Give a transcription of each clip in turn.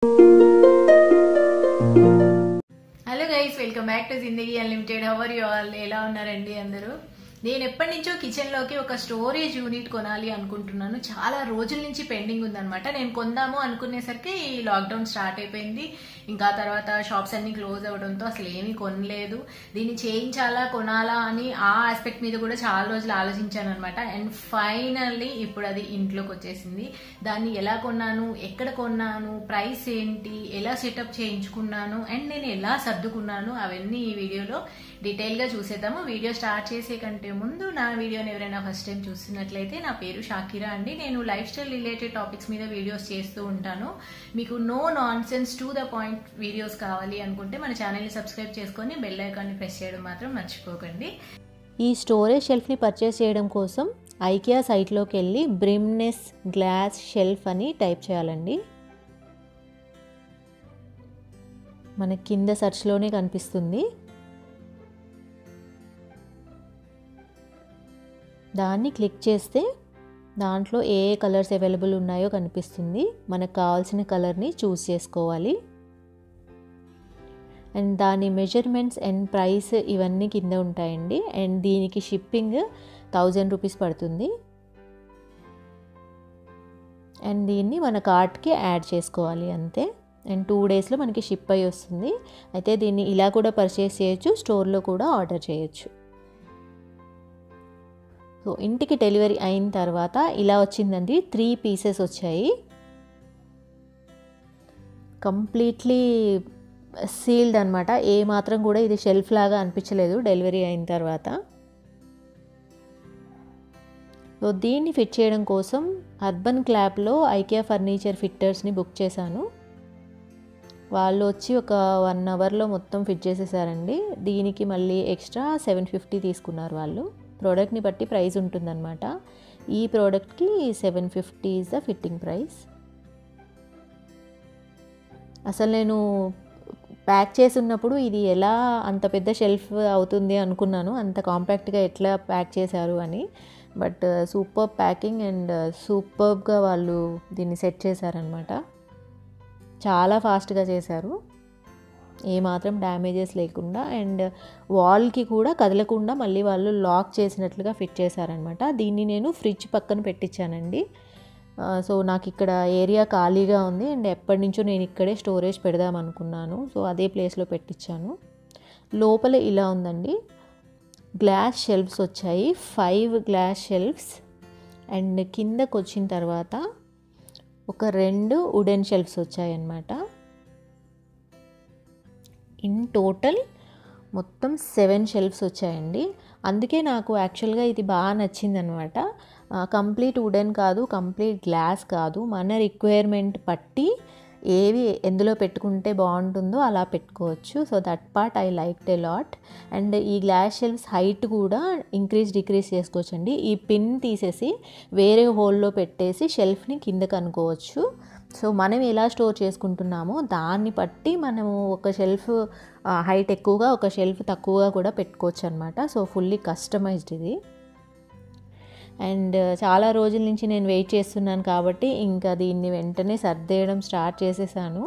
hello guys welcome back to Zindagi unlimited how are you all ఎలా ఉన్నారండి అందరూ నేను ఎప్పటి నుంచో కిచెన్ లోకి ఒక స్టోరేజ్ యూనిట్ కొనాలి అనుకుంటున్నాను చాలా రోజుల నుంచి పెండింగ్ ఉందన్నమాట నేను కొందాము అనుకునేసరికి ఈ లాక్డౌన్ స్టార్ట్ అయిపోయింది ఇంకా తర్వాత షాప్స్ అన్ని క్లోజ్ అవడంతో అసలు ఏమీ కొనలేదు దీన్ని చేయించాలా కొనాలా అని ఆ ఆస్పెక్ట్ మీద కూడా చాలా రోజులు ఆలోచించాను అనమాట అండ్ ఫైనల్లీ ఇప్పుడు అది ఇంట్లోకి వచ్చేసింది దాన్ని ఎలా కొన్నాను ఎక్కడ కొన్నాను ప్రైస్ ఏంటి ఎలా సెటప్ చేయించుకున్నాను అండ్ నేను ఎలా సర్దుకున్నాను అవన్నీ ఈ వీడియోలో డీటెయిల్ గా చూసేద్దాము వీడియో స్టార్ట్ చేసే కంటే ముందు నా వీడియోని ఎవరైనా ఫస్ట్ టైం చూస్తున్నట్లయితే నా పేరు షాకిరా అండి నేను లైఫ్ స్టైల్ రిలేటెడ్ టాపిక్స్ మీద వీడియోస్ చేస్తూ ఉంటాను మీకు no nonsense to the point videos కావాలి అనుకుంటే మన ఛానల్ని సబ్స్క్రైబ్ చేసుకొని బెల్ ఐకాన్ని ప్రెస్ చేయడం మాత్రం మర్చిపోకండి ఈ స్టోరేజ్ షెల్ఫ్ని పర్చేస్ చేయడం కోసం ఐకియా సైట్లోకి వెళ్ళి బ్రిమ్నెస్ గ్లాస్ షెల్ఫ్ అని టైప్ చేయాలండి మన కింద సెర్చ్లోనే కనిపిస్తుంది దాన్ని క్లిక్ చేస్తే దాంట్లో ఏ ఏ కలర్స్ అవైలబుల్ ఉన్నాయో కనిపిస్తుంది మనకు కావాల్సిన కలర్ని చూస్ చేసుకోవాలి అండ్ దాని మెజర్మెంట్స్ అండ్ ప్రైస్ ఇవన్నీ కింద ఉంటాయండి అండ్ దీనికి షిప్పింగ్ థౌజండ్ రూపీస్ పడుతుంది అండ్ దీన్ని మన కార్ట్కి యాడ్ చేసుకోవాలి అంతే అండ్ టూ డేస్లో మనకి షిప్ అయి వస్తుంది అయితే దీన్ని ఇలా కూడా పర్చేస్ చేయొచ్చు స్టోర్లో కూడా ఆర్డర్ చేయొచ్చు సో ఇంటికి డెలివరీ అయిన తర్వాత ఇలా వచ్చిందండి త్రీ పీసెస్ వచ్చాయి కంప్లీట్లీ సీల్డ్ అనమాట ఏ మాత్రం కూడా ఇది షెల్ఫ్ లాగా అనిపించలేదు డెలివరీ అయిన తర్వాత సో దీన్ని ఫిట్ చేయడం కోసం అర్బన్ క్లాబ్లో ఐకియా ఫర్నిచర్ ఫిట్టర్స్ని బుక్ చేశాను వాళ్ళు వచ్చి ఒక వన్ అవర్లో మొత్తం ఫిట్ చేసేసారండి దీనికి మళ్ళీ ఎక్స్ట్రా సెవెన్ ఫిఫ్టీ తీసుకున్నారు వాళ్ళు ప్రోడక్ట్ని బట్టి ప్రైస్ ఉంటుందన్నమాట ఈ ప్రోడక్ట్కి seven fifty is the fitting price అసలు నేను ప్యాక్ చేసి ఉన్నప్పుడు ఇది ఎలా అంత పెద్ద షెల్ఫ్ అవుతుంది అనుకున్నాను అంత కాంపాక్ట్గా ఎట్లా ప్యాక్ చేశారు అని బట్ సూపర్ ప్యాకింగ్ అండ్ సూపర్గా వాళ్ళు దీన్ని సెట్ చేశారనమాట చాలా ఫాస్ట్గా చేశారు ఏమాత్రం డ్యామేజెస్ లేకుండా అండ్ వాల్కి కూడా కదలకుండా మళ్ళీ వాళ్ళు లాక్ చేసినట్లుగా ఫిట్ చేశారనమాట దీన్ని నేను ఫ్రిడ్జ్ పక్కన పెట్టించానండి సో నాకు ఇక్కడ ఏరియా ఖాళీగా ఉంది అండ్ ఎప్పటి నుంచో నేను ఇక్కడే స్టోరేజ్ పెడదాం అనుకున్నాను సో అదే ప్లేస్లో పెట్టించాను లోపల ఇలా ఉందండి గ్లాస్ షెల్ఫ్స్ వచ్చాయి ఫైవ్ గ్లాస్ షెల్ఫ్స్ అండ్ కిందకు వచ్చిన తర్వాత ఒక రెండు వుడెన్ షెల్ఫ్స్ వచ్చాయన్నమాట ఇన్ టోటల్ మొత్తం సెవెన్ షెల్ఫ్స్ వచ్చాయండి అందుకే నాకు యాక్చువల్గా ఇది బాగా నచ్చింది అనమాట కంప్లీట్ వుడెన్ కాదు కంప్లీట్ గ్లాస్ కాదు మన రిక్వైర్మెంట్ పట్టి ఏవి ఎందులో పెట్టుకుంటే బాగుంటుందో అలా పెట్టుకోవచ్చు so that part I like a lot and ఈ గ్లాస్ షెల్ఫ్స్ హైట్ కూడా ఇంక్రీజ్ డిక్రీజ్ చేసుకోవచ్చండి ఈ పిన్ తీసేసి వేరే హోల్లో పెట్టేసి షెల్ఫ్ని కిందకు అనుకోవచ్చు సో మనం ఎలా స్టోర్ చేసుకుంటున్నామో దాన్ని బట్టి మనము ఒక షెల్ఫ్ హైట్ ఎక్కువగా ఒక షెల్ఫ్ తక్కువగా కూడా పెట్టుకోవచ్చు అనమాట సో ఫుల్లీ కస్టమైజ్డ్ ఇది అండ్ చాలా రోజుల నుంచి నేను వెయిట్ చేస్తున్నాను కాబట్టి ఇంకా దీన్ని వెంటనే సర్దేయడం స్టార్ట్ చేసేసాను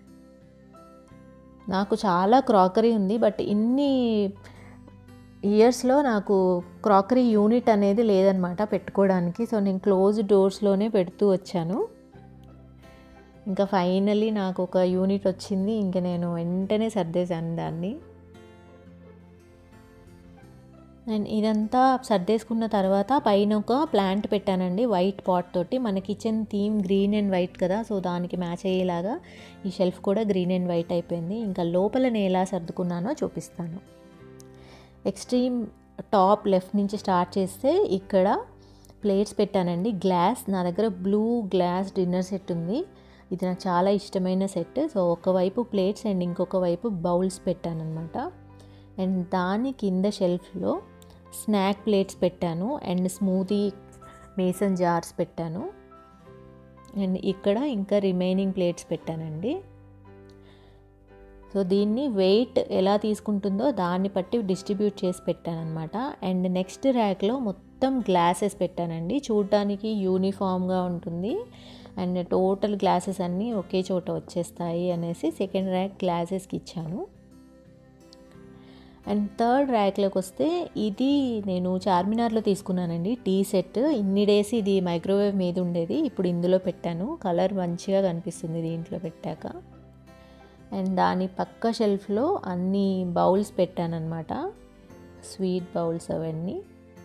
నాకు చాలా క్రాకరీ ఉంది బట్ ఇన్ని ఇయర్స్లో నాకు క్రాకరీ యూనిట్ అనేది లేదనమాట పెట్టుకోవడానికి సో నేను క్లోజ్ డోర్స్లోనే పెడుతూ వచ్చాను ఇంకా ఫైనలీ నాకు ఒక యూనిట్ వచ్చింది ఇంకా నేను వెంటనే సర్దేశాను దాన్ని అండ్ ఇదంతా సర్దేసుకున్న తర్వాత పైన ఒక ప్లాంట్ పెట్టానండి వైట్ పాట్ తోటి మన kitchen theme green and white కదా సో దానికి మ్యాచ్ అయ్యేలాగా ఈ షెల్ఫ్ కూడా గ్రీన్ అండ్ వైట్ అయిపోయింది ఇంకా లోపల నేను ఎలా సర్దుకున్నానో చూపిస్తాను ఎక్స్ట్రీమ్ టాప్ లెఫ్ట్ నుంచి స్టార్ట్ చేస్తే ఇక్కడ ప్లేట్స్ పెట్టానండి గ్లాస్ నా దగ్గర బ్లూ గ్లాస్ డిన్నర్ సెట్ ఉంది ఇది నాకు చాలా ఇష్టమైన సెట్ సో ఒకవైపు ప్లేట్స్ అండ్ ఇంకొక వైపు బౌల్స్ పెట్టానమాట అండ్ దాని కింద షెల్ఫ్లో స్నాక్ ప్లేట్స్ పెట్టాను అండ్ స్మూతీ మేసన్ జార్స్ పెట్టాను అండ్ ఇక్కడ ఇంకా రిమైనింగ్ ప్లేట్స్ పెట్టానండి సో దీన్ని వెయిట్ ఎలా తీసుకుంటుందో దాన్ని బట్టి డిస్ట్రిబ్యూట్ చేసి పెట్టానమాట అండ్ నెక్స్ట్ ర్యాక్లో మొత్తం గ్లాసెస్ పెట్టానండి చూడటానికి యూనిఫామ్గా ఉంటుంది అండ్ టోటల్ గ్లాసెస్ అన్నీ ఒకే చోట వచ్చేస్తాయి అనేసి సెకండ్ ర్యాక్ గ్లాసెస్కి ఇచ్చాను అండ్ థర్డ్ ర్యాక్లోకి వస్తే ఇది నేను చార్మినార్లో తీసుకున్నానండి టీ సెట్ ఇన్ని డేస్ ఇది మైక్రోవేవ్ మీద ఉండేది ఇప్పుడు ఇందులో పెట్టాను కలర్ మంచిగా కనిపిస్తుంది దీంట్లో పెట్టాక అండ్ దాని పక్క షెల్ఫ్లో అన్ని బౌల్స్ పెట్టానన్నమాట స్వీట్ బౌల్స్ అవన్నీ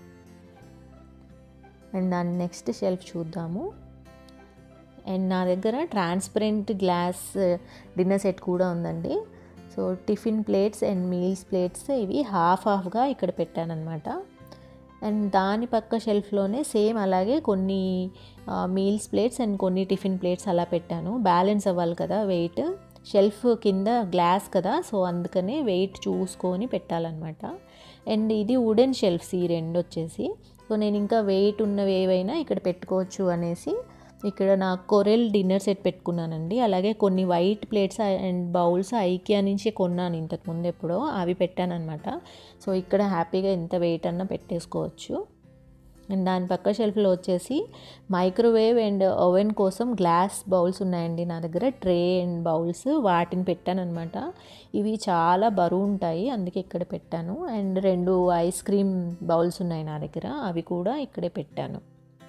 అండ్ దాని నెక్స్ట్ షెల్ఫ్ చూద్దాము అండ్ నా దగ్గర ట్రాన్స్పరెంట్ గ్లాస్ డిన్నర్ సెట్ కూడా ఉందండి so tiffin plates and meals plates ఇవి హాఫ్ హాఫ్గా ఇక్కడ పెట్టానమాట అండ్ దాని పక్క షెల్ఫ్లోనే సేమ్ అలాగే కొన్ని మీల్స్ ప్లేట్స్ అండ్ కొన్ని టిఫిన్ ప్లేట్స్ అలా పెట్టాను బ్యాలెన్స్ అవ్వాలి కదా వెయిట్ షెల్ఫ్ కింద గ్లాస్ కదా సో అందుకనే వెయిట్ చూసుకొని పెట్టాలన్నమాట అండ్ ఇది వుడెన్ షెల్ఫ్స్ ఈ రెండు వచ్చేసి సో నేను ఇంకా వెయిట్ ఉన్నవి ఏవైనా ఇక్కడ పెట్టుకోవచ్చు అనేసి ఇక్కడ నా కొరెల్ డిన్నర్ సెట్ పెట్టుకున్నానండి అలాగే కొన్ని white plates and bowls IKEA నుంచి కొన్నాను ఇంతకుముందు ఎప్పుడో అవి పెట్టానమాట సో ఇక్కడ హ్యాపీగా ఎంత వెయిట్ అన్నా పెట్టేసుకోవచ్చు అండ్ దాని పక్క షెల్ఫ్లో వచ్చేసి మైక్రోవేవ్ అండ్ ఓవెన్ కోసం గ్లాస్ బౌల్స్ ఉన్నాయండి నా దగ్గర ట్రే అండ్ బౌల్స్ వాటిని పెట్టానమాట ఇవి చాలా బరువు ఉంటాయి అందుకే ఇక్కడ పెట్టాను అండ్ రెండు ఐస్ క్రీమ్ బౌల్స్ ఉన్నాయి నా దగ్గర అవి కూడా ఇక్కడే పెట్టాను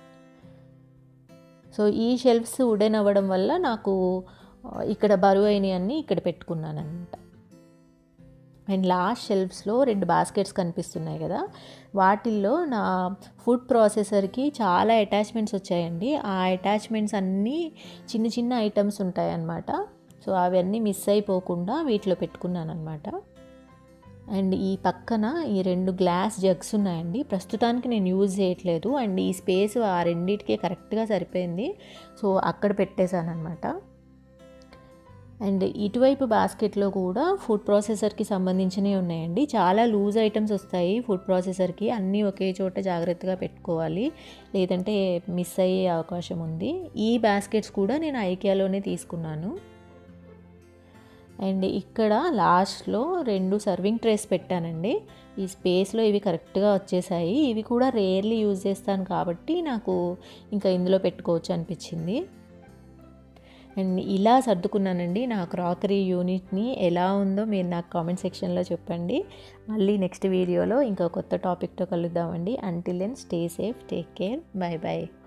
సో ఈ షెల్ఫ్స్ వుడెన్ అవ్వడం వల్ల నాకు ఇక్కడ బరువు అయినవన్నీ ఇక్కడ పెట్టుకున్నాను అనమాట అండ్ లాస్ట్ షెల్ఫ్స్లో రెండు బాస్కెట్స్ కనిపిస్తున్నాయి కదా వాటిల్లో నా ఫుడ్ ప్రాసెసర్కి చాలా అటాచ్మెంట్స్ వచ్చాయండి ఆ అటాచ్మెంట్స్ అన్నీ చిన్న చిన్న ఐటమ్స్ ఉంటాయి అన్నమాట సో అవన్నీ మిస్ అయిపోకుండా వీటిలో పెట్టుకున్నాను అనమాట అండ్ ఈ పక్కన ఈ రెండు గ్లాస్ జగ్స్ ఉన్నాయండి ప్రస్తుతానికి నేను యూజ్ చేయట్లేదు అండ్ ఈ స్పేస్ ఆ రెండింటికి కరెక్ట్గా సరిపోయింది సో అక్కడ పెట్టేశాను అనమాట అండ్ ఇటువైపు బాస్కెట్లో కూడా ఫుడ్ ప్రాసెసర్కి సంబంధించినవి ఉన్నాయండి చాలా లూజ్ ఐటమ్స్ వస్తాయి ఫుడ్ ప్రాసెసర్కి అన్నీ ఒకే చోట జాగ్రత్తగా పెట్టుకోవాలి లేదంటే మిస్ అయ్యే అవకాశం ఉంది ఈ బాస్కెట్స్ కూడా నేను ఐకియాలోనే తీసుకున్నాను అండ్ ఇక్కడ లాస్ట్లో రెండు సర్వింగ్ ట్రేస్ పెట్టానండి ఈ స్పేస్లో ఇవి కరెక్ట్గా వచ్చేసాయి ఇవి కూడా రేర్లీ యూజ్ చేస్తాను కాబట్టి నాకు ఇంకా ఇందులో పెట్టుకోవచ్చు అనిపించింది అండ్ ఇలా సర్దుకున్నానండి నా క్రాకరీ యూనిట్ని ఎలా ఉందో మీరు నాకు కామెంట్ సెక్షన్లో చెప్పండి మళ్ళీ నెక్స్ట్ వీడియోలో ఇంకా కొత్త టాపిక్తో కలుద్దామండి until then stay safe take care bye bye